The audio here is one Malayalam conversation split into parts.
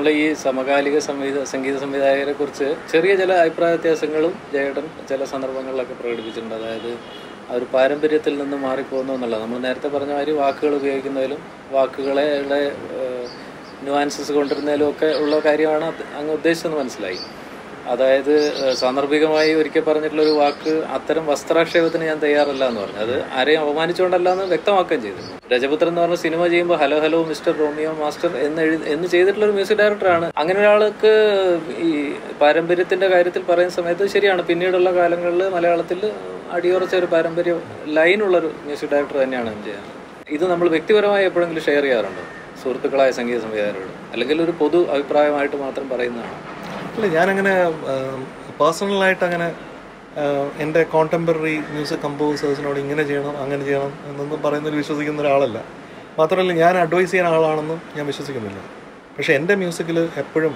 നമ്മൾ ഈ സമകാലിക സംഗീത സംഗീത സംവിധായകരെ കുറിച്ച് ചെറിയ ചില അഭിപ്രായ വ്യത്യാസങ്ങളും ജയേട്ടൻ ചില സന്ദർഭങ്ങളിലൊക്കെ പ്രകടിപ്പിച്ചിട്ടുണ്ട് അതായത് ആ ഒരു പാരമ്പര്യത്തിൽ നിന്ന് മാറിപ്പോകുന്നു എന്നുള്ളത് നമ്മൾ നേരത്തെ പറഞ്ഞ മാതിരി വാക്കുകൾ ഉപയോഗിക്കുന്നതിലും വാക്കുകളെ ന്യൂവാൻസസ് കൊണ്ടുവരുന്നതിലും ഒക്കെ ഉള്ള കാര്യമാണ് അത് അങ്ങ് ഉദ്ദേശിച്ചെന്ന് മനസ്സിലായി അതായത് ഏഹ്, സാന്ദർഭികമായി ഒരിക്കൽ പറഞ്ഞിട്ടുള്ള ഒരു വാക്ക് അത്തരം വസ്ത്രാക്ഷേപത്തിന് ഞാൻ തയ്യാറല്ല എന്ന് പറഞ്ഞു അത് ആരെയും അപമാനിച്ചുകൊണ്ടല്ല എന്ന് വ്യക്തമാക്കുകയും ചെയ്തു രജപുത്രൻ എന്ന് പറഞ്ഞ സിനിമ ചെയ്യുമ്പോൾ hello hello mister Romeo master എന്ന് എഴു എന്ന് ചെയ്തിട്ടുള്ള ഒരു മ്യൂസിക് ഡയറക്ടറാണ് അങ്ങനെ ഒരാൾക്ക് ഈ പാരമ്പര്യത്തിന്റെ കാര്യത്തിൽ പറയുന്ന സമയത്ത് ശരിയാണ് പിന്നീടുള്ള കാലങ്ങളിൽ മലയാളത്തിൽ അടിയുറച്ച ഒരു പാരമ്പര്യ ലൈനുള്ളൊരു മ്യൂസിക് ഡയറക്ടർ തന്നെയാണ് എം ജെ ഇത് നമ്മൾ വ്യക്തിപരമായി എപ്പോഴെങ്കിലും ഷെയർ ചെയ്യാറുണ്ടോ സുഹൃത്തുക്കളായ സംഗീത സംവിധായകരോട് അല്ലെങ്കിൽ ഒരു പൊതു അഭിപ്രായമായിട്ട് മാത്രം പറയുന്നതാണ് അല്ല ഞാനങ്ങനെ പേഴ്സണലായിട്ട് അങ്ങനെ ആഹ്, എൻ്റെ കോണ്ടംപററി മ്യൂസിക് കമ്പോസേഴ്സിനോട് ഇങ്ങനെ ചെയ്യണം അങ്ങനെ ചെയ്യണം എന്നൊന്നും പറയുന്നതിൽ വിശ്വസിക്കുന്ന ഒരാളല്ല മാത്രമല്ല ഞാൻ അഡ്വൈസ് ചെയ്യുന്ന ആളാണെന്നും ഞാൻ വിശ്വസിക്കുന്നില്ല പക്ഷേ എൻ്റെ മ്യൂസിക്കിൽ എപ്പോഴും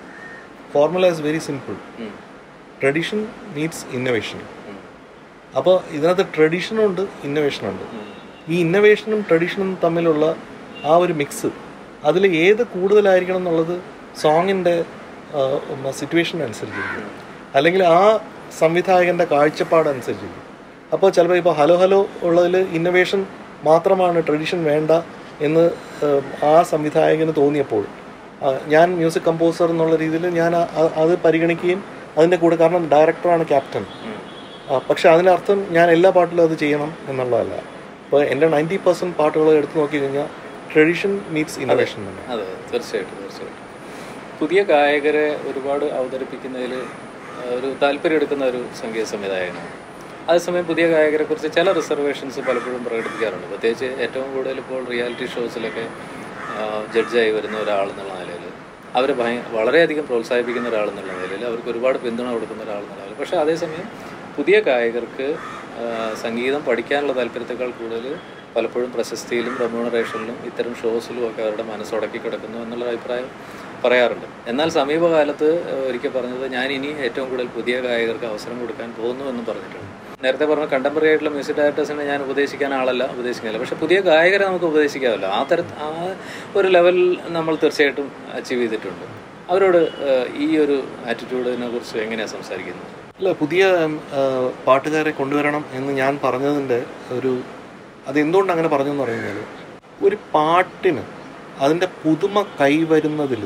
formula is very simple tradition needs innovation അപ്പോൾ ഇതിനകത്ത് ട്രഡീഷനും ഉണ്ട് ഇന്നോവേഷനും ഉണ്ട് ഈ ഇന്നോവേഷനും ട്രഡീഷനും തമ്മിലുള്ള ആ ഒരു മിക്സ് അതിൽ ഏത് കൂടുതലായിരിക്കണം എന്നുള്ളത് സോങ്ങിൻ്റെ സിറ്റുവേഷൻ അനുസരിച്ചിരിക്കും അല്ലെങ്കിൽ ആ സംവിധായകൻ്റെ കാഴ്ചപ്പാട് അനുസരിച്ചിരിക്കും അപ്പോൾ ചിലപ്പോൾ ഇപ്പോൾ ഹലോ ഹലോ ഉള്ളതിൽ ഇന്നോവേഷൻ മാത്രമാണ് ട്രഡീഷൻ വേണ്ട എന്ന് ഏഹ്, ആ സംവിധായകന് തോന്നിയപ്പോൾ ആ, ഞാൻ മ്യൂസിക് കമ്പോസർ എന്നുള്ള രീതിയിൽ ഞാൻ ആ- ആ- അത് പരിഗണിക്കുകയും അതിൻ്റെ കൂടെ കാരണം ഡയറക്ടറാണ് ക്യാപ്റ്റൻ ആ, പക്ഷെ അതിനർത്ഥം ഞാൻ എല്ലാ പാട്ടിലും അത് ചെയ്യണം എന്നുള്ളതല്ല ഇപ്പോൾ എൻ്റെ നയൻറ്റി പെർസെൻറ്റ് പാട്ടുകൾ എടുത്തു നോക്കി കഴിഞ്ഞാൽ ട്രഡീഷൻ മീറ്റ്സ് ഇന്നോവേഷൻ തന്നെ അതെ തീർച്ചയായിട്ടും തീർച്ചയായിട്ടും പുതിയ ഗായകരെ ഒരുപാട് അവതരിപ്പിക്കുന്നതിൽ ഒരു താല്പര്യം എടുക്കുന്ന ഒരു സംഗീത സംവിധായകനാണ് അതേസമയം പുതിയ ഗായകരെ കുറിച്ച് ചില റിസർവേഷൻസ് പലപ്പോഴും പ്രകടിപ്പിക്കാറുണ്ട് പ്രത്യേകിച്ച് ഏറ്റവും കൂടുതൽ ഇപ്പോൾ റിയാലിറ്റി ഷോസിലൊക്കെ ജഡ്ജായി വരുന്ന ഒരാളെന്നുള്ള നിലയിൽ അവർ ഭയ വളരെയധികം പ്രോത്സാഹിപ്പിക്കുന്ന ഒരാളെന്നുള്ള നിലയിൽ അവർക്ക് ഒരുപാട് പിന്തുണ കൊടുക്കുന്ന ഒരാളെന്നുള്ള നിലയിൽ പക്ഷേ അതേസമയം പുതിയ ഗായകർക്ക് ആ, സംഗീതം പഠിക്കാനുള്ള താല്പര്യത്തെക്കാൾ കൂടുതൽ പലപ്പോഴും പ്രശസ്തിയിലും റെമ്യൂണറേഷനിലും ഇത്തരം ഷോസിലും ഒക്കെ അവരുടെ മനസ്സുടക്കി കിടക്കുന്നു എന്നുള്ള അഭിപ്രായം പറയാറുണ്ട് എന്നാൽ സമീപകാലത്ത് ഒരിക്കൽ പറഞ്ഞത് ഞാൻ ഇനി ഏറ്റവും കൂടുതൽ പുതിയ ഗായകർക്ക് അവസരം കൊടുക്കാൻ പോകുന്നു എന്നും പറഞ്ഞിട്ടുണ്ട് നേരത്തെ പറഞ്ഞ കണ്ടംപററി ആയിട്ടുള്ള മ്യൂസിക് ഡയറക്ടേഴ്സിനെ ഞാൻ ഉപദേശിക്കാൻ ആളല്ല ഉപദേശിക്കുന്നില്ല പക്ഷെ പുതിയ ഗായകരെ നമുക്ക് ഉപദേശിക്കാമല്ലോ ആ തരത്തിൽ ആ ഒരു ലെവൽ നമ്മൾ തീർച്ചയായിട്ടും അച്ചീവ് ചെയ്തിട്ടുണ്ട് അവരോട് ഏഹ്, ഈ ഒരു ആറ്റിറ്റ്യൂഡിനെ കുറിച്ച് എങ്ങനെയാണ് സംസാരിക്കുന്നത് അല്ല പുതിയ ഉം, ആ, പാട്ടുകാരെ കൊണ്ടുവരണം എന്ന് ഞാൻ പറഞ്ഞതിൻ്റെ ഒരു അത് എന്തുകൊണ്ട് അങ്ങനെ പറഞ്ഞു എന്ന് പറയുന്നത് ഒരു പാട്ടിന് അതിൻ്റെ പുതുമ കൈവരുന്നതിൽ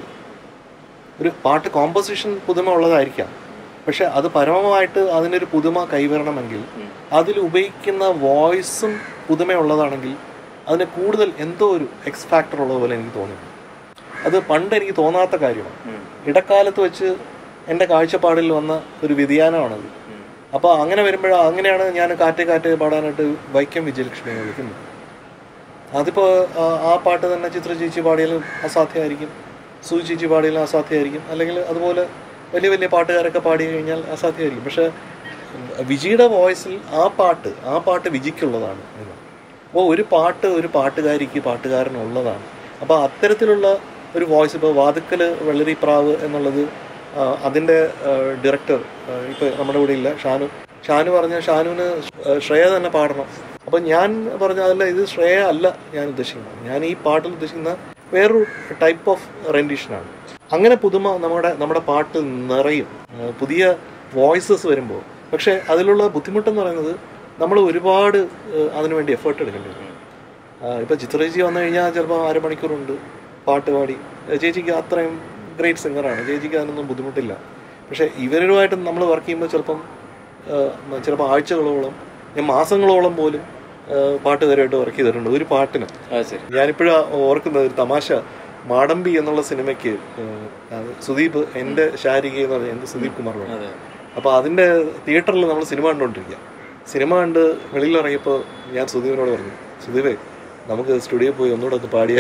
ഒരു പാട്ട് കോമ്പോസിഷൻ പുതുമ ഉള്ളതായിരിക്കാം പക്ഷെ അത് പരമമായിട്ട് അതിനൊരു പുതുമ കൈവരണമെങ്കിൽ അതിൽ ഉപയോഗിക്കുന്ന വോയിസും പുതുമയുള്ളതാണെങ്കിൽ അതിന് കൂടുതൽ എന്തോ ഒരു എക്സ് ഫാക്ടർ ഉള്ളത് പോലെ എനിക്ക് തോന്നി അത് പണ്ട് എനിക്ക് തോന്നാത്ത കാര്യമാണ് ഇടക്കാലത്ത് വെച്ച് എൻ്റെ കാഴ്ചപ്പാടിൽ വന്ന ഒരു വ്യതിയാനമാണത് അപ്പോൾ അങ്ങനെ വരുമ്പോൾ അങ്ങനെയാണ് ഞാൻ കാറ്റ് കാറ്റ് പാടാനായിട്ട് വൈക്കം വിജയലക്ഷ്മിയെ വിളിക്കുന്നത് അതിപ്പോൾ ആ പാട്ട് തന്നെ ചിത്ര ചേച്ചി പാടിയാലും അസാധ്യമായിരിക്കും സു ചേച്ചി പാടിയാലും അസാധ്യമായിരിക്കും അല്ലെങ്കിൽ അതുപോലെ വലിയ വലിയ പാട്ടുകാരൊക്കെ പാടി കഴിഞ്ഞാൽ അസാധ്യമായിരിക്കും പക്ഷേ വിജിയുടെ വോയിസിൽ ആ പാട്ട് ആ പാട്ട് വിജിക്കുള്ളതാണ് അപ്പോൾ ഒരു പാട്ട് ഒരു പാട്ടുകാരിക്ക് പാട്ടുകാരനുള്ളതാണ് അപ്പോൾ അത്തരത്തിലുള്ള ഒരു വോയിസ് ഇപ്പോൾ വാതുക്കൽ വെള്ളരിപ്രാവ് എന്നുള്ളത് ആ, അതിൻ്റെ ഡയറക്ടർ ഇപ്പോൾ നമ്മുടെ കൂടെ ഇല്ല ഷാനു ഷാനു പറഞ്ഞ ഷാനുവിന് ശ്രേയ തന്നെ പാടണം അപ്പം ഞാൻ പറഞ്ഞ അതല്ല ഇത് ശ്രേയ അല്ല ഞാൻ ഉദ്ദേശിക്കുന്നത് ഞാൻ ഈ പാട്ടിൽ ഉദ്ദേശിക്കുന്ന വേറൊരു ടൈപ്പ് ഓഫ് റെൻഡിഷനാണ് അങ്ങനെ പുതുമ നമ്മുടെ നമ്മുടെ പാട്ട് നിറയും ആ, പുതിയ വോയിസസ് വരുമ്പോൾ പക്ഷേ അതിലുള്ള ബുദ്ധിമുട്ടെന്ന് പറയുന്നത് നമ്മൾ ഒരുപാട് ആ, അതിനുവേണ്ടി എഫേർട്ട് എടുക്കേണ്ടി വരും ഇപ്പോൾ ചിത്രചേച്ചി വന്നു കഴിഞ്ഞാൽ ചിലപ്പോൾ അരമണിക്കൂറുണ്ട് പാട്ട് പാടി ഏഹ് ചേച്ചിക്ക് അത്രയും ഗ്രേറ്റ് സിംഗറാണ് ചേച്ചിക്ക് അതിനൊന്നും ബുദ്ധിമുട്ടില്ല പക്ഷേ ഇവരുമായിട്ട് നമ്മൾ വർക്ക് ചെയ്യുമ്പോൾ ചിലപ്പം ഏഹ് ചിലപ്പോൾ ആഴ്ചകളോളം ഞാൻ മാസങ്ങളോളം പോലും ഏഹ് പാട്ടുകാരായിട്ട് വർക്ക് ചെയ്തിട്ടുണ്ട് ഒരു പാട്ടിന് അത് ശരി ഞാനിപ്പോഴും ഓർക്കുന്ന ഒരു തമാശ മാടമ്പി എന്നുള്ള സിനിമയ്ക്ക് ഏഹ് അത് സുദീപ് എൻ്റെ ശാരിക എന്ന് പറഞ്ഞ എൻ്റെ സുദീപ് കുമാർ പറഞ്ഞു അതെ അപ്പോൾ അതിൻ്റെ തിയേറ്ററിൽ നമ്മൾ സിനിമ കണ്ടുകൊണ്ടിരിക്കുക സിനിമ കണ്ട് വെളിയിൽ ഇറങ്ങിയപ്പോൾ ഞാൻ സുദീപിനോട് പറഞ്ഞു സുദീപേ നമുക്ക് സ്റ്റുഡിയോ പോയി ഒന്നുകൂടെ ഒന്ന് പാടിയ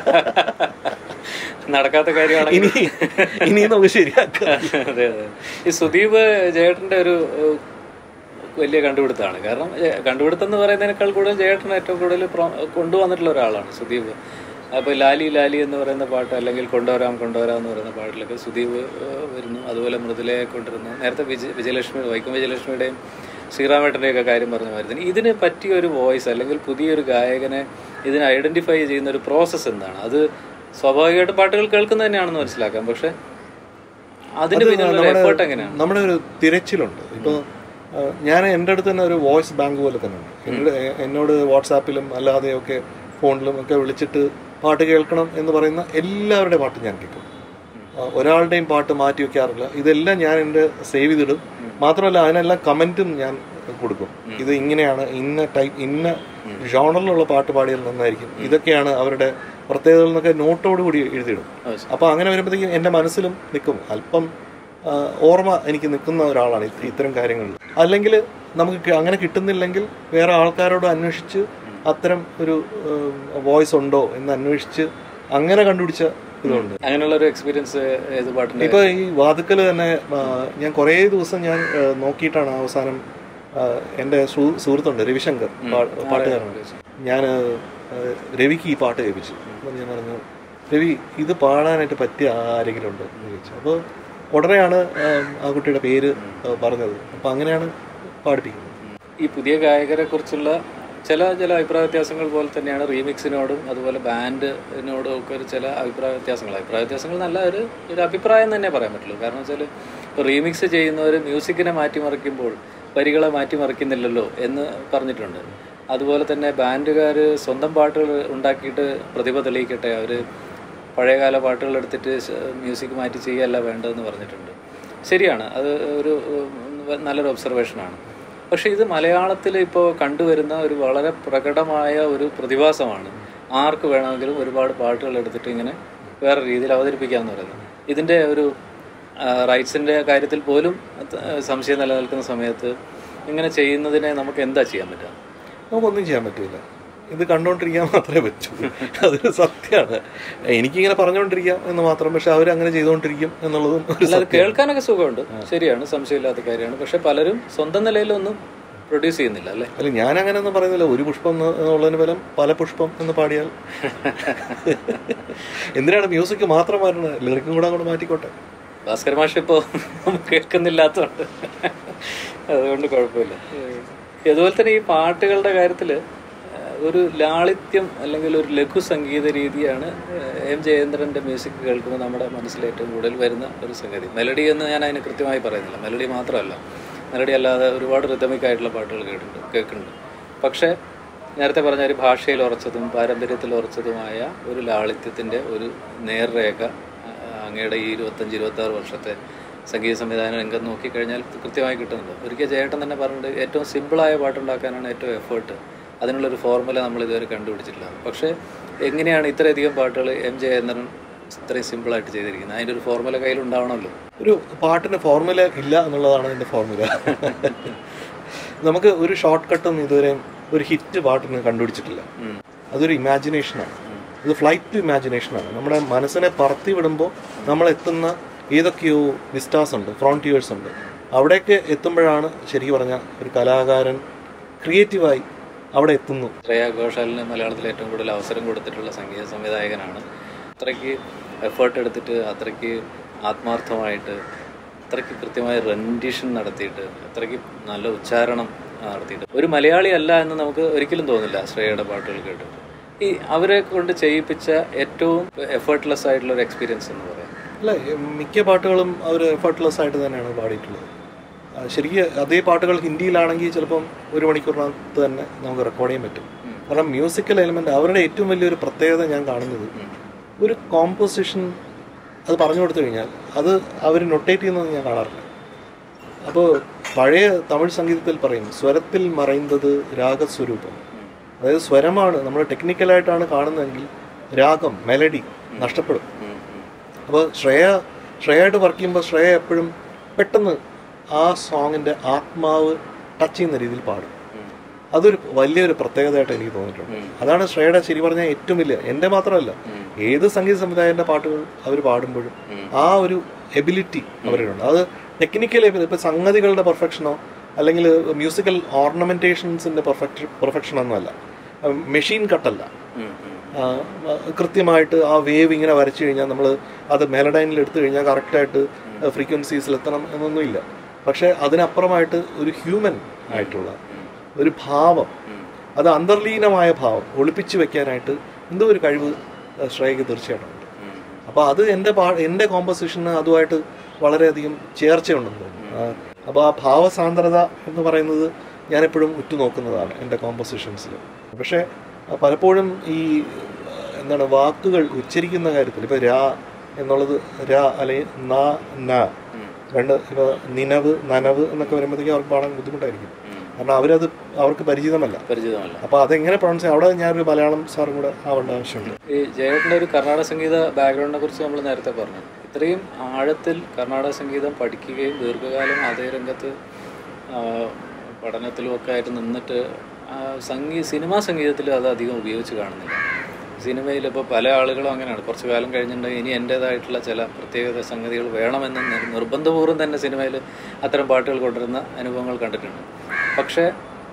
നടക്കാത്ത കാര്യമാണ് ഇനി ഇനി നമുക്ക് ശരിയാക്കാം അതെ അതെ ഈ സുദീപ് ജയേട്ടന്റെ ഒരു ഏഹ്, വലിയ കണ്ടുപിടുത്തമാണ് കാരണം ഏഹ്, കണ്ടുപിടുത്തം എന്ന് പറയുന്നതിനേക്കാൾ കൂടുതൽ ജയേട്ടൻ ഏറ്റവും കൂടുതൽ പ്രോ- കൊണ്ടുവന്നിട്ടുള്ള ഒരാളാണ് സുദീപ് അപ്പോൾ ലാലി ലാലി എന്ന് പറയുന്ന പാട്ട് അല്ലെങ്കിൽ കൊണ്ടുവരാം കൊണ്ടുവരാം എന്ന് പറയുന്ന പാട്ടിലൊക്കെ സുദീപ് ഏഹ്, വരുന്നു അതുപോലെ മൃദുലയെ കൊണ്ടിരുന്നു നേരത്തെ വിജയ വിജയലക്ഷ്മി വൈക്കം വിജയലക്ഷ്മിയുടെയും ശ്രീറാമേട്ടൻ്റെയൊക്കെ കാര്യം പറഞ്ഞ മാതിരി തന്നെ ഇതിന് പറ്റിയ ഒരു വോയിസ് അല്ലെങ്കിൽ പുതിയൊരു ഗായകനെ ഇതിനെ ഐഡന്റിഫൈ ചെയ്യുന്ന ഒരു പ്രോസസ്സ് എന്താണ് അത് സ്വാഭാവികമായിട്ട് പാട്ടുകൾ കേൾക്കുന്നത് തന്നെയാണെന്ന് മനസ്സിലാക്കാം പക്ഷെ അതിന് പിന്നിലുള്ള എഫേർട്ട് എങ്ങനെയാണ് നമ്മുടെ ഒരു തിരച്ചിലുണ്ട് ഇപ്പോൾ ഞാൻ എൻ്റെ അടുത്ത് തന്നെ ഒരു വോയിസ് ബാങ്ക് പോലെ തന്നെ ഉണ്ട് എൻ്റെ എന്നോട് വാട്സാപ്പിലും അല്ലാതെയൊക്കെ ഫോണിലും ഒക്കെ വിളിച്ചിട്ട് പാട്ട് കേൾക്കണം എന്ന് പറയുന്ന എല്ലാവരുടെയും പാട്ട് ഞാൻ കേൾക്കും ആ, ഒരാളുടെയും പാട്ട് മാറ്റി വെക്കാറില്ല ഇതെല്ലാം ഞാൻ എൻ്റെ സേവ് ചെയ്തിടും മാത്രമല്ല അതിനെല്ലാം കമൻറ്റും ഞാൻ കൊടുക്കും ഇത് ഇങ്ങനെയാണ് ഇന്ന ടൈപ്പ് ഇന്ന ജോണറിലുള്ള പാട്ട് പാടിയാൽ നന്നായിരിക്കും ഇതൊക്കെയാണ് അവരുടെ പ്രത്യേകതകൾ എന്നൊക്കെ നോട്ടോട് കൂടി എഴുതിയിടും അത് ശരി. അപ്പോൾ അങ്ങനെ വരുമ്പോഴത്തേക്കും എൻ്റെ മനസ്സിലും നിൽക്കും അല്പം ആ, ഓർമ്മ എനിക്ക് നിൽക്കുന്ന ഒരാളാണ് ഇത് ഇത്തരം കാര്യങ്ങളിൽ അല്ലെങ്കിൽ നമുക്ക് ക- അങ്ങനെ കിട്ടുന്നില്ലെങ്കിൽ വേറെ ആൾക്കാരോട് അന്വേഷിച്ച് അത്തരം ഒരു വോയിസ് ഉണ്ടോ എന്ന് അന്വേഷിച്ച് അങ്ങനെ കണ്ടുപിടിച്ച ഇതുണ്ട് അങ്ങനെയുള്ള ഒരു എക്സ്പീരിയൻസ് ഏത് പാട്ടിന്റെ ഇപ്പൊ ഈ വാതുക്കൽ തന്നെ ആ, ഞാൻ കുറേ ദിവസം ഞാൻ ആ, നോക്കിയിട്ടാണ് അവസാനം ആ, എൻ്റെ സു- സുഹൃത്തുണ്ട് രവിശങ്കർ പാ- പാട്ടുകാരനാണ് ഞാൻ ആ, രവിക്ക് ഈ പാട്ട് കേൾപ്പിച്ചു അപ്പോൾ ഞാൻ പറഞ്ഞു രവി ഇത് പാടാനായിട്ട് പറ്റിയ ആരെങ്കിലും ഉണ്ടോ എന്ന് ചോദിച്ചു അപ്പോൾ ഉടനെയാണ് ആ, ആ കുട്ടിയുടെ പേര് ആ, പറഞ്ഞത് അപ്പോൾ അങ്ങനെയാണ് പാടിപ്പിക്കുന്നത് ഈ പുതിയ ഗായകരെ കുറിച്ചുള്ള ചില ചില അഭിപ്രായ വ്യത്യാസങ്ങൾ പോലെ തന്നെയാണ് റീമിക്സിനോടും അതുപോലെ ബാൻഡിനോടും ഒക്കെ ഒരു ചില അഭിപ്രായ വ്യത്യാസങ്ങൾ അഭിപ്രായ വ്യത്യാസങ്ങൾ നല്ല ഒരു ഒരു അഭിപ്രായം തന്നെ പറയാൻ പറ്റുള്ളൂ കാരണം വെച്ചാൽ ഇപ്പോൾ റീമിക്സ് ചെയ്യുന്നവർ മ്യൂസിക്കിനെ മാറ്റിമറിക്കുമ്പോൾ വരികളെ മാറ്റിമറിക്കുന്നില്ലല്ലോ എന്ന് പറഞ്ഞിട്ടുണ്ട് അതുപോലെ തന്നെ ബാൻഡുകാർ സ്വന്തം പാട്ടുകൾ ഉണ്ടാക്കിയിട്ട് പ്രതിഭ തെളിയിക്കട്ടെ അവർ പഴയകാല പാട്ടുകൾ എടുത്തിട്ട് മ്യൂസിക് മാറ്റി ചെയ്യുകയല്ല വേണ്ടതെന്ന് പറഞ്ഞിട്ടുണ്ട് ശരിയാണ് അത് ഒരു ഉം, നല്ലൊരു ഒബ്സർവേഷനാണ് പക്ഷേ ഇത് മലയാളത്തിൽ ഇപ്പോൾ കണ്ടുവരുന്ന ഒരു വളരെ പ്രകടമായ ഒരു പ്രതിഭാസമാണ് ആർക്ക് വേണമെങ്കിലും ഒരുപാട് പാട്ടുകൾ എടുത്തിട്ട് ഇങ്ങനെ വേറെ രീതിയിൽ അവതരിപ്പിക്കാമെന്ന് പറയുന്നത് ഇതിൻ്റെ ഒരു റൈറ്റ്സിൻ്റെ കാര്യത്തിൽ പോലും അത് സംശയം നിലനിൽക്കുന്ന സമയത്ത് ഇങ്ങനെ ചെയ്യുന്നതിനെ നമുക്ക് എന്താ ചെയ്യാൻ പറ്റുക നമുക്കൊന്നും ചെയ്യാൻ പറ്റില്ല ഇത് കണ്ടുകൊണ്ടിരിക്കാൻ മാത്രമേ പറ്റൂ അതൊരു സത്യമാണ് എനിക്കിങ്ങനെ പറഞ്ഞുകൊണ്ടിരിക്കാം എന്ന് മാത്രം പക്ഷെ അവർ അങ്ങനെ ചെയ്തുകൊണ്ടിരിക്കും എന്നുള്ളതും ഒരു അല്ലാതെ കേൾക്കാനൊക്കെ സുഖമുണ്ട് ശരിയാണ് സംശയമില്ലാത്ത കാര്യമാണ് പക്ഷെ പലരും സ്വന്തം നിലയിലൊന്നും പ്രൊഡ്യൂസ് ചെയ്യുന്നില്ല അല്ലേ അല്ല ഞാൻ അങ്ങനെ ഒന്നും പറയുന്നില്ല ഒരു പുഷ്പം എന്ന് എന്നുള്ളതിന് ഫലം പല പുഷ്പം എന്ന് പാടിയാൽ എന്തിനാണ് മ്യൂസിക് മാത്രം മാറ്റുന്നത് ലിറിക്കും കൂടെ അങ്ങോട്ട് മാറ്റിക്കോട്ടെ ഭാസ്കര മാഷ് ഇപ്പോൾ കേൾക്കുന്നില്ലാത്തതുകൊണ്ട് അതുകൊണ്ട് കുഴപ്പമില്ല അതുപോലെ തന്നെ ഈ പാട്ടുകളുടെ കാര്യത്തിൽ ഒരു ലാളിത്യം അല്ലെങ്കിൽ ഒരു ലഘു സംഗീത രീതിയാണ് എം ജയേന്ദ്രൻ്റെ മ്യൂസിക് കേൾക്കുമ്പോൾ നമ്മുടെ മനസ്സിൽ ഏറ്റവും കൂടുതൽ വരുന്ന ഒരു സംഗതി മെലഡി എന്ന് ഞാൻ അതിന് കൃത്യമായി പറയുന്നില്ല മെലഡി മാത്രമല്ല മെലഡി അല്ലാതെ ഒരുപാട് റിതമിക് ആയിട്ടുള്ള പാട്ടുകൾ കേട്ടിട്ടുണ്ട് കേൾക്കുന്നുണ്ട് പക്ഷേ നേരത്തെ പറഞ്ഞ ഒരു ഭാഷയിൽ ഉറച്ചതും പാരമ്പര്യത്തിൽ ഉറച്ചതുമായ ഒരു ലാളിത്യത്തിൻ്റെ ഒരു നേർരേഖ ആ, അങ്ങയുടെ ഈ ഇരുപത്തഞ്ച് ഇരുപത്താറ് വർഷത്തെ സംഗീത സംവിധാന രംഗം നോക്കിക്കഴിഞ്ഞാൽ കൃത്യമായി കിട്ടുന്നുണ്ട് ഒരിക്കൽ ജയേട്ടൻ തന്നെ പറഞ്ഞിട്ട് ഏറ്റവും സിമ്പിളായ പാട്ടുണ്ടാക്കാനാണ് ഏറ്റവും എഫേർട്ട് അതിനുള്ളൊരു ഫോർമുല നമ്മൾ ഇതുവരെ കണ്ടുപിടിച്ചിട്ടില്ല പക്ഷേ എങ്ങനെയാണ് ഇത്രയധികം പാട്ടുകൾ എം ജയേന്ദ്രൻ ഇത്രയും സിമ്പിളായിട്ട് ചെയ്തിരിക്കുന്നത് അതിൻ്റെ ഒരു ഫോർമുല കയ്യിൽ ഉണ്ടാവണമല്ലോ ഒരു പാട്ടിന് ഫോർമുല ഇല്ല എന്നുള്ളതാണ് അതിൻ്റെ ഫോർമുല നമുക്ക് ഒരു ഷോർട്ട് കട്ടൊന്നും ഇതുവരെ ഒരു ഹിറ്റ് പാട്ടിന് കണ്ടുപിടിച്ചിട്ടില്ല ഉം. അതൊരു ഇമാജിനേഷനാണ് ഇത് ഫ്ലൈറ്റ് ടു ഇമാജിനേഷനാണ് നമ്മുടെ മനസ്സിനെ പറത്തി വിടുമ്പോൾ നമ്മൾ എത്തുന്ന ഏതൊക്കെയോ വിസ്റ്റാസ് ഉണ്ട് ഫ്രോണ്ടിയേഴ്സ് ഉണ്ട് അവിടേക്ക് എത്തുമ്പോഴാണ് ശരിക്കും പറഞ്ഞാൽ ഒരു കലാകാരൻ ക്രിയേറ്റീവായി അവിടെ എത്തുന്നു ശ്രേയ ഘോഷാലിന് മലയാളത്തിൽ ഏറ്റവും കൂടുതൽ അവസരം കൊടുത്തിട്ടുള്ള സംഗീത സംവിധായകനാണ് അത്രയ്ക്ക് എഫേർട്ട് എടുത്തിട്ട് അത്രയ്ക്ക് ആത്മാർത്ഥമായിട്ട് അത്രയ്ക്ക് കൃത്യമായ റെൻഡിഷൻ നടത്തിയിട്ട് അത്രയ്ക്ക് നല്ല ഉച്ചാരണം നടത്തിയിട്ട് ഒരു മലയാളി അല്ല എന്ന് നമുക്ക് ഒരിക്കലും തോന്നില്ല ശ്രേയയുടെ പാട്ടുകൾ കേട്ടിട്ട് ഈ അവരെ കൊണ്ട് ചെയ്യിപ്പിച്ച ഏറ്റവും എഫേർട്ട്ലെസ് ആയിട്ടുള്ള ഒരു എക്സ്പീരിയൻസ് എന്ന് പറയാം അല്ല മിക്ക പാട്ടുകളും അവർ എഫർട്ട്ലെസ് ആയിട്ട് തന്നെയാണ് പാടിയിട്ടുള്ളത് ആ, ശരിക്കും അതേ പാട്ടുകൾ ഹിന്ദിയിലാണെങ്കിൽ ചിലപ്പം ഒരു മണിക്കൂറിനകത്ത് തന്നെ നമുക്ക് റെക്കോർഡ് ചെയ്യാൻ പറ്റും കാരണം മ്യൂസിക്കൽ എലിമെന്റ് അവരുടെ ഏറ്റവും വലിയൊരു പ്രത്യേകത ഞാൻ കാണുന്നത് ഒരു കോമ്പോസിഷൻ അത് പറഞ്ഞു കൊടുത്തു കഴിഞ്ഞാൽ അത് അവർ നൊട്ടേറ്റ് ചെയ്യുന്നത് ഞാൻ കാണാറില്ല അപ്പോൾ പഴയ തമിഴ് സംഗീതത്തിൽ പറയും സ്വരത്തിൽ മറയുന്നത് രാഗസ്വരൂപം അതായത് സ്വരമാണ് നമ്മൾ ടെക്നിക്കലായിട്ടാണ് കാണുന്നതെങ്കിൽ രാഗം മെലഡി നഷ്ടപ്പെടും അപ്പോൾ ശ്രേയ ശ്രേയയായിട്ട് വർക്ക് ചെയ്യുമ്പോൾ ശ്രേയ എപ്പോഴും പെട്ടെന്ന് ആ സോങ്ങിൻ്റെ ആത്മാവ് ടച്ച് ചെയ്യുന്ന രീതിയിൽ പാടും അതൊരു വലിയൊരു പ്രത്യേകതയായിട്ട് എനിക്ക് തോന്നിയിട്ടുണ്ട് അതാണ് ശ്രേയയുടെ ശരി പറഞ്ഞാൽ ഏറ്റവും വലിയ എൻ്റെ മാത്രമല്ല ഏത് സംഗീത സംവിധായകന്റെ പാട്ടുകൾ അവർ പാടുമ്പോഴും ആ ഒരു എബിലിറ്റി അവരിലുണ്ട് അത് ടെക്നിക്കൽ ഇപ്പൊ സംഗതികളുടെ പെർഫെക്ഷനോ അല്ലെങ്കിൽ മ്യൂസിക്കൽ ഓർണമെന്റേഷൻസിന്റെ പെർഫെക്ഷൻ പെർഫെക്ഷൻ ഒന്നുമല്ല മെഷീൻ കട്ടല്ല ആ, കൃത്യമായിട്ട് ആ വേവ് ഇങ്ങനെ വരച്ചു കഴിഞ്ഞാൽ നമ്മൾ അത് മെലഡൈനിൽ എടുത്തു കഴിഞ്ഞാൽ കറക്റ്റായിട്ട് ഫ്രീക്വൻസീസിൽ എത്തണം എന്നൊന്നുമില്ല പക്ഷേ അതിനപ്പുറമായിട്ട് ഒരു ഹ്യൂമൻ ആയിട്ടുള്ള ഒരു ഭാവം അത് അന്തർലീനമായ ഭാവം ഒളിപ്പിച്ചു വെക്കാനായിട്ട് എന്തോ ഒരു കഴിവ് ശ്രേയക്ക് തീർച്ചയായിട്ടും ഉണ്ട് അപ്പോൾ അത് എൻ്റെ പാ എൻ്റെ കോമ്പസിഷന് അതുമായിട്ട് വളരെയധികം ചേർച്ചയുണ്ടെന്ന് തോന്നുന്നു അപ്പോൾ ആ ഭാവസാന്ദ്രത എന്ന് പറയുന്നത് ഞാനെപ്പോഴും ഉറ്റുനോക്കുന്നതാണ് എൻ്റെ കോമ്പസിഷൻസിൽ പക്ഷേ ആ, പലപ്പോഴും ഈ ആ, എന്താണ് വാക്കുകൾ ഉച്ചരിക്കുന്ന കാര്യത്തിൽ ഇപ്പോൾ രാ എന്നുള്ളത് രാ അല്ലെങ്കിൽ ന ന രണ്ട് ഇപ്പോൾ നിനവ് നനവ് എന്നൊക്കെ വരുമ്പോഴത്തേക്കും അവർക്ക് പാടാൻ ബുദ്ധിമുട്ടായിരിക്കും കാരണം അവരത് അവർക്ക് പരിചിതമല്ല പരിചിതമല്ല അപ്പോൾ അതെങ്ങനെ പ്രൊണൗൺസ് ചെയ്യാം അവിടെ ഞാനൊരു മലയാളം സാറും കൂടെ ആവേണ്ട ആവശ്യമുണ്ട് ഈ ജയേട്ടൻ്റെ ഒരു കർണാടക സംഗീത ബാക്ക്ഗ്രൗണ്ടിനെ കുറിച്ച് നമ്മൾ നേരത്തെ പറഞ്ഞു ഇത്രയും ആഴത്തിൽ കർണാടക സംഗീതം പഠിക്കുകയും ദീർഘകാലം അതേ രംഗത്ത് ആ, പഠനത്തിലും ഒക്കെ ആയിട്ട് നിന്നിട്ട് ആ, സംഗീ സിനിമാ സംഗീതത്തിൽ അത് അധികം ഉപയോഗിച്ച് കാണുന്നില്ല സിനിമയിൽ ഇപ്പോൾ പല ആളുകളും അങ്ങനെയാണ് കുറച്ച് കാലം കഴിഞ്ഞിട്ടുണ്ടെങ്കിൽ ഇനി എൻ്റേതായിട്ടുള്ള ചില പ്രത്യേകത സംഗതികൾ വേണമെന്ന് നിർ- നിർബന്ധപൂർവ്വം തന്നെ സിനിമയിൽ അത്തരം പാട്ടുകൾ കൊണ്ടുവരുന്ന അനുഭവങ്ങൾ കണ്ടിട്ടുണ്ട് പക്ഷേ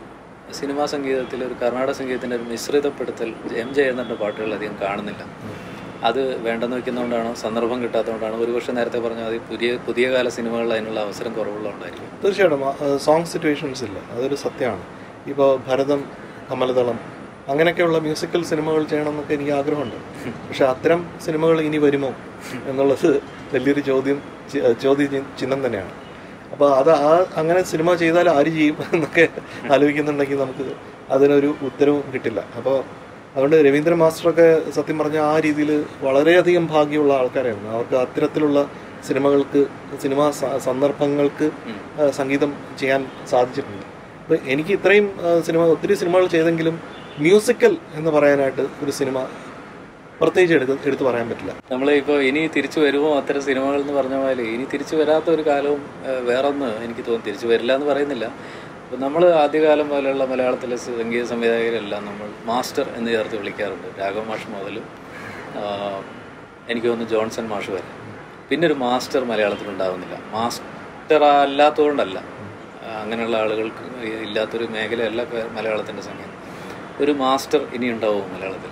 സിനിമാ സംഗീതത്തിൽ ഒരു കർണാടക സംഗീതത്തിൻ്റെ ഒരു മിശ്രിതപ്പെടുത്തൽ എം ജയചന്ദ്രൻ്റെ പാട്ടുകൾ അധികം കാണുന്നില്ല അത് വേണ്ടെന്ന് വെക്കുന്നതുകൊണ്ടാണോ സന്ദർഭം കിട്ടാത്തതുകൊണ്ടാണോ ഒരുപക്ഷെ നേരത്തെ പറഞ്ഞ അത് പുതിയ പുതിയ കാല സിനിമകളിൽ അതിനുള്ള അവസരം കുറവുള്ളതുകൊണ്ടായിരിക്കും തീർച്ചയായിട്ടും സോങ് സിറ്റുവേഷൻസ് ഇല്ല അതൊരു സത്യമാണ് ഇപ്പോൾ ഭരതം കമലതളം അങ്ങനെയൊക്കെയുള്ള മ്യൂസിക്കൽ സിനിമകൾ ചെയ്യണമെന്നൊക്കെ എനിക്ക് ആഗ്രഹമുണ്ട് പക്ഷെ അത്തരം സിനിമകൾ ഇനി വരുമോ എന്നുള്ളത് വലിയൊരു ചോദ്യം ചി- ചോദ്യ ചി- ചിഹ്നം തന്നെയാണ് അപ്പോൾ അത് ആ അങ്ങനെ സിനിമ ചെയ്താൽ ആര് ചെയ്യും എന്നൊക്കെ ആലോചിക്കുന്നുണ്ടെങ്കിൽ നമുക്ക് അതിനൊരു ഉത്തരവും കിട്ടില്ല അപ്പോൾ അതുകൊണ്ട് രവീന്ദ്രൻ മാസ്റ്ററൊക്കെ സത്യം പറഞ്ഞാൽ ആ രീതിയിൽ വളരെയധികം ഭാഗ്യമുള്ള ആൾക്കാരായിരുന്നു അവർക്ക് അത്തരത്തിലുള്ള സിനിമകൾക്ക് സിനിമാ സ- സന്ദർഭങ്ങൾക്ക് ആ, സംഗീതം ചെയ്യാൻ സാധിച്ചിട്ടുണ്ട് അപ്പോൾ എനിക്ക് ഇത്രയും ആ, സിനിമ ഒത്തിരി സിനിമകൾ ചെയ്തെങ്കിലും മ്യൂസിക്കൽ എന്ന് പറയാനായിട്ട് ഒരു സിനിമ പ്രത്യേകിച്ച് എടുത്ത് എടുത്ത് പറയാൻ പറ്റില്ല നമ്മൾ ഇപ്പോൾ ഇനി തിരിച്ചു വരുമോ അത്തരം സിനിമകൾ എന്ന് പറഞ്ഞ പോലെ ഇനി തിരിച്ചു വരാത്ത ഒരു കാലവും ഏഹ്, വേറൊന്ന് എനിക്ക് തോന്നുന്നു തിരിച്ചു വരില്ല എന്ന് പറയുന്നില്ല അപ്പം നമ്മൾ ആദ്യകാലം പോലെയുള്ള മലയാളത്തിലെ സംഗീത സംവിധായകരെല്ലാം നമ്മൾ മാസ്റ്റർ എന്ന് ചേർത്ത് വിളിക്കാറുണ്ട് രാഘവ മാഷ് മുതൽ ആഹ്, എനിക്ക് തോന്നുന്നു ജോൺസൺ മാഷ് വരെ പിന്നെ ഒരു മാസ്റ്റർ മലയാളത്തിൽ ഉണ്ടാവുന്നില്ല മാസ്റ്റർ അല്ലാത്തതുകൊണ്ടല്ല ആഹ്, അങ്ങനെയുള്ള ആളുകൾക്ക് ഇല്ലാത്തൊരു മേഖലയല്ല കേ- മലയാളത്തിൻ്റെ സംഗീതം ഒരു മാസ്റ്റർ ഇനി ഉണ്ടാവും മലയാളത്തിൽ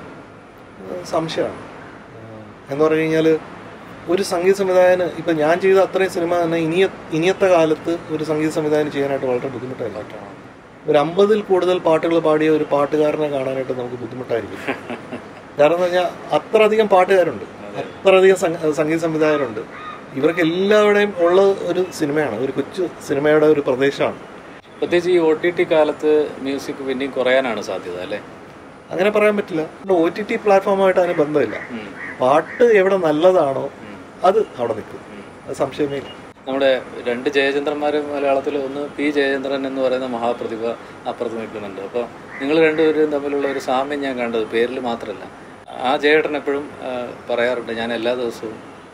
സംശയമാണ് എന്ന് പറഞ്ഞു കഴിഞ്ഞാൽ ഒരു സംഗീത സംവിധായകന് ഇപ്പം ഞാൻ ചെയ്ത അത്രയും സിനിമ തന്നെ ഇനിയ ഇനിയത്തെ കാലത്ത് ഒരു സംഗീത സംവിധാനം ചെയ്യാനായിട്ട് വളരെ ബുദ്ധിമുട്ടായിരിക്കും ഒരു അമ്പതിൽ കൂടുതൽ പാട്ടുകൾ പാടിയ ഒരു പാട്ടുകാരനെ കാണാനായിട്ട് നമുക്ക് ബുദ്ധിമുട്ടായിരിക്കും കാരണം എന്ന് പറഞ്ഞാൽ അത്രയധികം പാട്ടുകാരുണ്ട് അത്രയധികം സംഗ- സംഗീത സംവിധായകരുണ്ട് ഇവർക്ക് എല്ലാവരുടെയും ഉള്ള ഒരു സിനിമയാണ് ഒരു കൊച്ചു സിനിമയുടെ ഒരു പ്രദേശമാണ് പ്രത്യേകിച്ച് ഈ ഒ ടി ടി കാലത്ത് മ്യൂസിക് പിന്നെയും കുറയാനാണ് സാധ്യത അല്ലേ അങ്ങനെ പറയാൻ പറ്റില്ല ഒ ടി ടി പ്ലാറ്റ്ഫോമായിട്ട് അതിന് ബന്ധമില്ല ഉം. പാട്ട് എവിടെ നല്ലതാണോ അത് അവിടെ നിൽക്കും അത് സംശയമേ ഇല്ല നമ്മുടെ രണ്ട് ജയചന്ദ്രന്മാർ മലയാളത്തിൽ ഒന്ന് പി ജയചന്ദ്രൻ എന്ന് പറയുന്ന മഹാപ്രതിഭ അപ്പുറത്ത് നിൽക്കുന്നുണ്ട് അപ്പോൾ നിങ്ങൾ രണ്ടുപേരും തമ്മിലുള്ള ഒരു സാമ്യം ഞാൻ കണ്ടത് പേരിൽ മാത്രമല്ല ആ ജയേട്ടൻ എപ്പോഴും ആ, പറയാറുണ്ട് ഞാൻ എല്ലാ ദിവസവും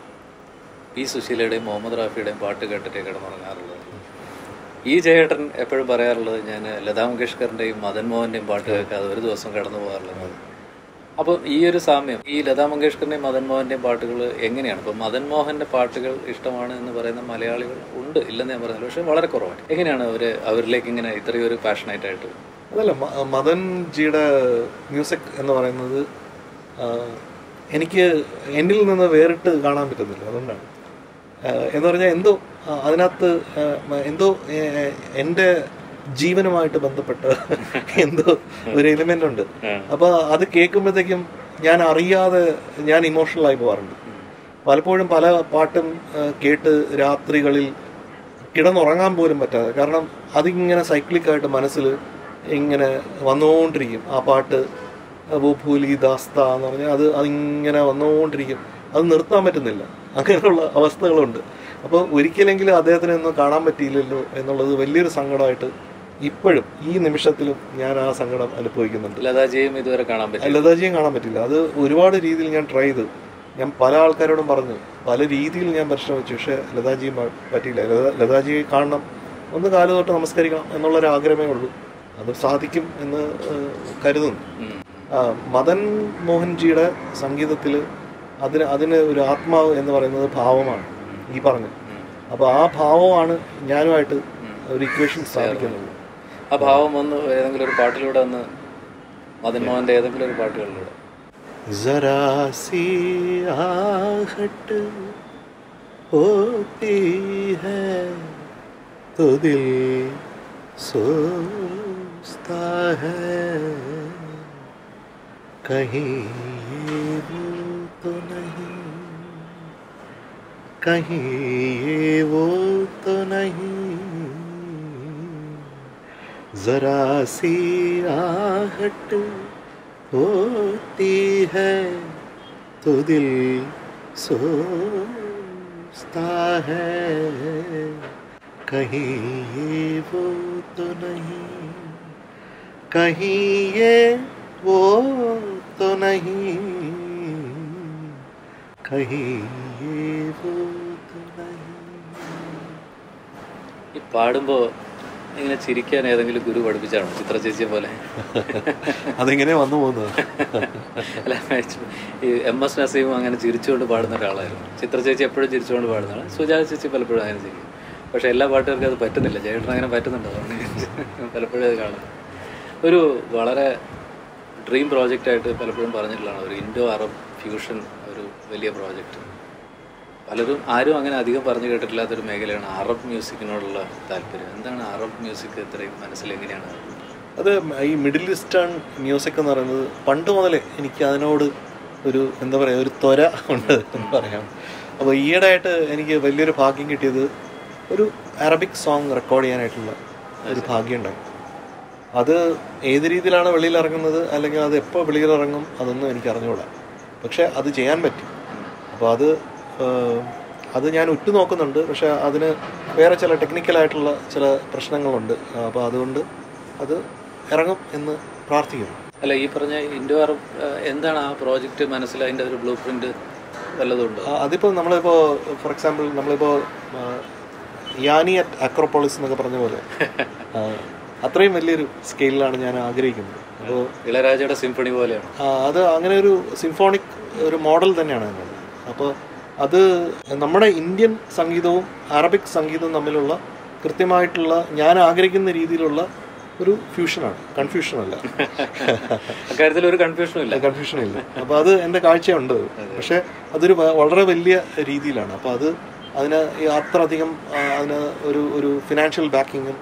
പി സുശീലയുടെയും മുഹമ്മദ് റാഫിയുടെയും പാട്ട് കേട്ടിട്ടേ കിടന്നുറങ്ങാറുള്ളത് ഈ ജയേട്ടൻ എപ്പോഴും പറയാറുള്ളത് ഞാൻ ലതാ മങ്കേഷ്കറിൻ്റെയും മദൻ മോഹൻ്റെയും പാട്ട് കേൾക്കാതെ ഒരു ദിവസം കടന്നു പോകാറുള്ളത് അപ്പോൾ ഈ ഒരു സാമ്യം ഈ ലതാ മങ്കേഷ്കറിൻ്റെയും മദൻ മോഹൻ്റെയും പാട്ടുകൾ എങ്ങനെയാണ് ഇപ്പോൾ മദൻ മോഹൻ്റെ പാട്ടുകൾ ഇഷ്ടമാണ് എന്ന് പറയുന്ന മലയാളികൾ ഉണ്ട് ഇല്ലെന്ന് ഞാൻ പറയുന്നില്ല പക്ഷേ വളരെ കുറവാണ് എങ്ങനെയാണ് അവർ അവരിലേക്ക് ഇങ്ങനെ ഇത്രയും ഒരു പാഷനേറ്റ് ആയിട്ട് അതല്ല മ- മദൻ ജിയുടെ മ്യൂസിക് എന്ന് പറയുന്നത് ആ, എനിക്ക് എന്നിൽ നിന്ന് വേറിട്ട് കാണാൻ പറ്റുന്നില്ല അതുകൊണ്ടാണ് ആ, എന്ന് പറഞ്ഞാൽ എന്തോ ആ, അതിനകത്ത് ആ, മ- എന്തോ ഏ, എൻ്റെ ജീവനുമായിട്ട് ബന്ധപ്പെട്ട എന്തോ ഒരു എലിമെൻ്റ് ഉണ്ട് അപ്പോൾ അത് കേൾക്കുമ്പോഴത്തേക്കും ഞാൻ അറിയാതെ ഞാൻ ഇമോഷണൽ ആയി പോകാറുണ്ട് പലപ്പോഴും പല പാട്ടും ആ, കേട്ട് രാത്രികളിൽ കിടന്നുറങ്ങാൻ പോലും പറ്റാതെ കാരണം അതിങ്ങനെ സൈക്ലിക്കായിട്ട് മനസ്സിൽ ഇങ്ങനെ വന്നുകൊണ്ടിരിക്കും ആ പാട്ട് വോ ഭൂലി ദാസ്ത എന്ന് പറഞ്ഞാൽ അത് അതിങ്ങനെ വന്നുകൊണ്ടിരിക്കും അത് നിർത്താൻ പറ്റുന്നില്ല അങ്ങനെയുള്ള അവസ്ഥകളുണ്ട് അപ്പോൾ ഒരിക്കലെങ്കിലും അദ്ദേഹത്തിനെ ഒന്നും കാണാൻ പറ്റിയില്ലല്ലോ എന്നുള്ളത് വലിയൊരു സങ്കടമായിട്ട് ഇപ്പോഴും ഈ നിമിഷത്തിലും ഞാൻ ആ സങ്കടം അനുഭവിക്കുന്നുണ്ട് ലതാജിയും ഇതുവരെ കാണാൻ പറ്റും ലതാജിയും കാണാൻ പറ്റില്ല അത് ഒരുപാട് രീതിയിൽ ഞാൻ ട്രൈ ചെയ്തു ഞാൻ പല ആൾക്കാരോടും പറഞ്ഞു പല രീതിയിൽ ഞാൻ പരിശ്രമിച്ചു പക്ഷേ ലതാജിയും പ- പറ്റിയില്ല ലത ലതാജിയെ കാണണം ഒന്ന് കാല് തൊട്ട് നമസ്കരിക്കണം എന്നുള്ളൊരു ആഗ്രഹമേ ഉള്ളൂ അത് സാധിക്കും എന്ന് ഏഹ്, കരുതുന്നു ആ, മദൻ മോഹൻജിയുടെ സംഗീതത്തിൽ അതിന് അതിന് ഒരു ആത്മാവ് എന്ന് പറയുന്നത് ഭാവമാണ് ഈ പറഞ്ഞു അപ്പോൾ ആ ഭാവമാണ് ഞാനുമായിട്ട് ഒരു ഇക്വേഷൻ സ്ഥാപിക്കുന്നത് ആ ഭാവം ഒന്ന് ഏതെങ്കിലും ഒരു പാട്ടിലൂടെ ഒന്ന് മദൻ മോഹൻ്റെ ഏതെങ്കിലും ഒരു പാട്ടുകളിലൂടെ जरा सी आहट होती है तो दिल सोचता है कहीं ये वो तो नहीं कहीं ये वो तो नहीं जरा सी आहट होती है तो दिल सोचता है कहीं ये वो तो नहीं कहीं ये वो तो नहीं कहीं ये वो तो नहीं ഈ പാടുമ്പോൾ ഇങ്ങനെ ചിരിക്കാൻ ഏതെങ്കിലും ഗുരു പഠിപ്പിച്ചാണോ ചിത്ര ചേച്ചിയെ പോലെ അതെങ്ങനെ വന്നു പോകുന്നത് അല്ല ഈ എം എസ് നസീമും അങ്ങനെ ചിരിച്ചുകൊണ്ട് പാടുന്ന ഒരാളായിരുന്നു ചിത്ര ചേച്ചി എപ്പോഴും ചിരിച്ചുകൊണ്ട് പാടുന്നതാണ് സുജാത ചേച്ചി പലപ്പോഴും അങ്ങനെ ചെയ്യും പക്ഷേ എല്ലാ പാട്ടുകാർക്കും അത് പറ്റുന്നില്ല ചേട്ടൻ അങ്ങനെ പറ്റുന്നുണ്ടോ അതുകൊണ്ട് പലപ്പോഴും അത് കാണുന്നത് ഒരു വളരെ ഡ്രീം പ്രോജക്റ്റായിട്ട് പലപ്പോഴും പറഞ്ഞിട്ടുള്ളതാണ് ഒരു ഇൻഡോ അറബ് ഫ്യൂഷൻ ഒരു വലിയ പ്രോജക്റ്റ് പലരും ആരും അങ്ങനെ അധികം പറഞ്ഞു കേട്ടിട്ടില്ലാത്തൊരു മേഖലയാണ് അറബ് മ്യൂസിക്കിനോടുള്ള താല്പര്യം എന്താണ് അറബ് മ്യൂസിക് ഇത്രയും മനസ്സിൽ എങ്ങനെയാണ് അത് ഈ മിഡിൽ ഈസ്റ്റേൺ മ്യൂസിക് എന്ന് പറയുന്നത് പണ്ട് മുതലേ എനിക്ക് അതിനോട് ഒരു എന്താ പറയുക ഒരു ത്വര ഉണ്ട് എന്ന് പറയാം അപ്പോൾ ഈയിടെയായിട്ട് എനിക്ക് വലിയൊരു ഭാഗ്യം കിട്ടിയത് ഒരു അറബിക് സോങ് റെക്കോർഡ് ചെയ്യാനായിട്ടുള്ള ഒരു ഭാഗ്യം ഉണ്ടായി അത് ഏത് രീതിയിലാണ് വെളിയിൽ ഇറങ്ങുന്നത് അല്ലെങ്കിൽ അത് എപ്പോൾ വെളിയിൽ ഇറങ്ങും അതൊന്നും എനിക്ക് അറിഞ്ഞുകൂടാ പക്ഷേ അത് ചെയ്യാൻ പറ്റി അപ്പോൾ അത് ഏഹ്, അത് ഞാൻ ഉറ്റുനോക്കുന്നുണ്ട് പക്ഷേ അതിന് വേറെ ചില ടെക്നിക്കലായിട്ടുള്ള ചില പ്രശ്നങ്ങളുണ്ട് അപ്പോൾ അതുകൊണ്ട് അത് ഇറങ്ങും എന്ന് പ്രാർത്ഥിക്കുന്നു അല്ല ഈ പറഞ്ഞ ഇൻഡോ അറബ് ആ, എന്താണ് ആ പ്രോജക്റ്റ് മനസ്സിൽ അതിൻ്റെ ഒരു ബ്ലൂ പ്രിന്റ് വല്ലതും ഉണ്ടോ ആ, അതിപ്പോൾ നമ്മളിപ്പോൾ ഫോർ എക്സാമ്പിൾ നമ്മളിപ്പോൾ യാനി അറ്റ് അക്രോപോളിസ് എന്നൊക്കെ പറഞ്ഞ പോലെ ആ, അത്രയും വലിയൊരു സ്കെയിലാണ് ഞാൻ ആഗ്രഹിക്കുന്നത് അപ്പോൾ ഇളയരാജയുടെ സിംഫണി പോലെയാണ് ആ, അത് അങ്ങനെ ഒരു സിംഫോണിക് ഒരു മോഡൽ തന്നെയാണ് അതിനുള്ളത് അപ്പോൾ അത് നമ്മുടെ ഇന്ത്യൻ സംഗീതവും അറബിക് സംഗീതവും തമ്മിലുള്ള കൃത്യമായിട്ടുള്ള ഞാൻ ആഗ്രഹിക്കുന്ന രീതിയിലുള്ള ഒരു ഫ്യൂഷനാണ് കൺഫ്യൂഷൻ അല്ല അക്കാര്യത്തിൽ ഒരു കൺഫ്യൂഷനും ഇല്ല കൺഫ്യൂഷൻ ഇല്ല അപ്പോൾ അത് എൻ്റെ കാഴ്ചയുണ്ട് പക്ഷേ അതൊരു വ- വളരെ വലിയ രീതിയിലാണ് അപ്പോൾ അത് അതിന് ഈ അത്ര അധികം ആ, അതിന് ഒരു ഒരു ഫിനാൻഷ്യൽ ബാക്കിങ്ങും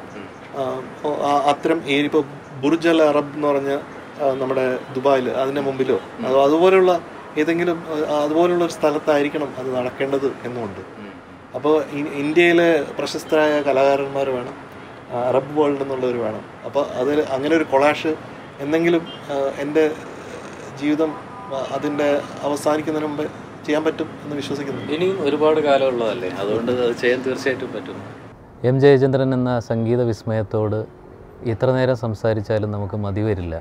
അത്തരം ഇപ്പോൾ ബുർജ് അൽ അറബ് എന്ന് പറഞ്ഞ ആ, നമ്മുടെ ദുബായിൽ അതിൻ്റെ മുമ്പിലോ അതോ അതുപോലെയുള്ള ഏതെങ്കിലും ആ, അതുപോലുള്ള ഒരു സ്ഥലത്തായിരിക്കണം അത് നടക്കേണ്ടത് എന്നുമുണ്ട് അപ്പോൾ ഇന്ത്യയിലെ പ്രശസ്തരായ കലാകാരന്മാർ വേണം ആ, അറബ് വേൾഡ് എന്നുള്ളവർ വേണം അപ്പോൾ അതിൽ അങ്ങനെ ഒരു കൊളാഷ് എന്തെങ്കിലും ആ, എൻ്റെ ജീവിതം ആ, അതിൻ്റെ അവസാനിക്കുന്നതിന് മുമ്പ് ചെയ്യാൻ പറ്റും എന്ന് വിശ്വസിക്കുന്നു ഇനിയും ഒരുപാട് കാലമുള്ളതല്ലേ അതുകൊണ്ട് അത് ചെയ്യാൻ തീർച്ചയായിട്ടും പറ്റും എം ജയചന്ദ്രൻ എന്ന സംഗീത വിസ്മയത്തോട് ഇത്ര നേരം സംസാരിച്ചാലും നമുക്ക് മതി വരില്ല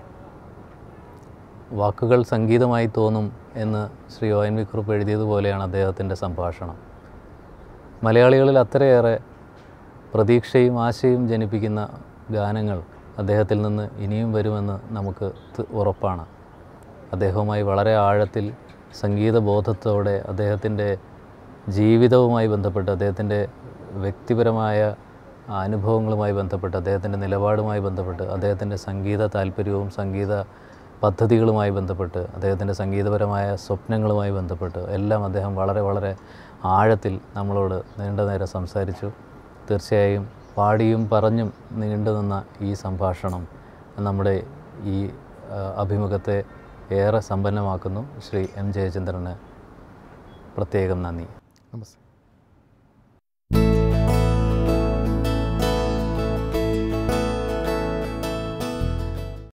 വാക്കുകൾ സംഗീതമായി തോന്നും എന്ന് ശ്രീ ഒ എൻ വി കുറുപ്പ് എഴുതിയതുപോലെയാണ് അദ്ദേഹത്തിൻ്റെ സംഭാഷണം മലയാളികളിൽ അത്രയേറെ പ്രതീക്ഷയും ആശയും ജനിപ്പിക്കുന്ന ഗാനങ്ങൾ അദ്ദേഹത്തിൽ നിന്ന് ഇനിയും വരുമെന്ന് നമുക്ക് ത- ഉറപ്പാണ് അദ്ദേഹവുമായി വളരെ ആഴത്തിൽ സംഗീത ബോധത്തോടെ അദ്ദേഹത്തിൻ്റെ ജീവിതവുമായി ബന്ധപ്പെട്ട് അദ്ദേഹത്തിൻ്റെ വ്യക്തിപരമായ അനുഭവങ്ങളുമായി ബന്ധപ്പെട്ട് അദ്ദേഹത്തിൻ്റെ നിലപാടുമായി ബന്ധപ്പെട്ട് അദ്ദേഹത്തിൻ്റെ സംഗീത താല്പര്യവും സംഗീത പദ്ധതികളുമായി ബന്ധപ്പെട്ട് അദ്ദേഹത്തിൻ്റെ സംഗീതപരമായ സ്വപ്നങ്ങളുമായി ബന്ധപ്പെട്ട് എല്ലാം അദ്ദേഹം വളരെ വളരെ ആഴത്തിൽ നമ്മളോട് നീണ്ട നേരം സംസാരിച്ചു തീർച്ചയായും പാടിയും പറഞ്ഞും നീണ്ടു നിന്ന ഈ സംഭാഷണം നമ്മുടെ ഈ ആ, അഭിമുഖത്തെ ഏറെ സമ്പന്നമാക്കുന്നു ശ്രീ എം ജയചന്ദ്രന് പ്രത്യേകം നന്ദി നമസ്തേ